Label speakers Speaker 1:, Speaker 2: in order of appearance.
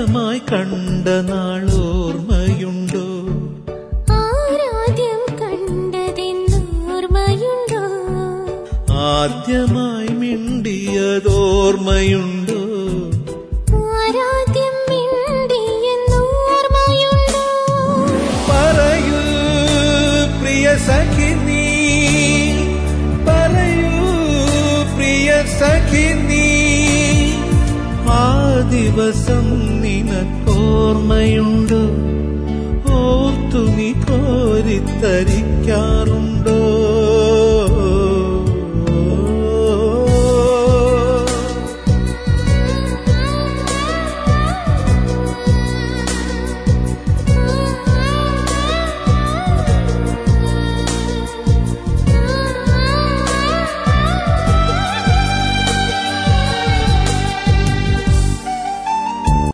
Speaker 1: ആദ്യമായി കണ്ട നാളോർമ്മയുണ്ടോ
Speaker 2: ആരാദ്യം കണ്ടതെന്നോർമ്മയുണ്ടോ
Speaker 1: ആദ്യമായി മിണ്ടിയതോർമ്മയുണ്ടോ
Speaker 2: ആരാദ്യം മിണ്ടിയെന്നോർമ്മയുണ്ടോ
Speaker 1: പറയൂ പ്രിയ സഖി നീ പറയൂ പ്രിയ സഖി നീ ആ ദിവസം നിനക്കോർമ്മയുണ്ടോ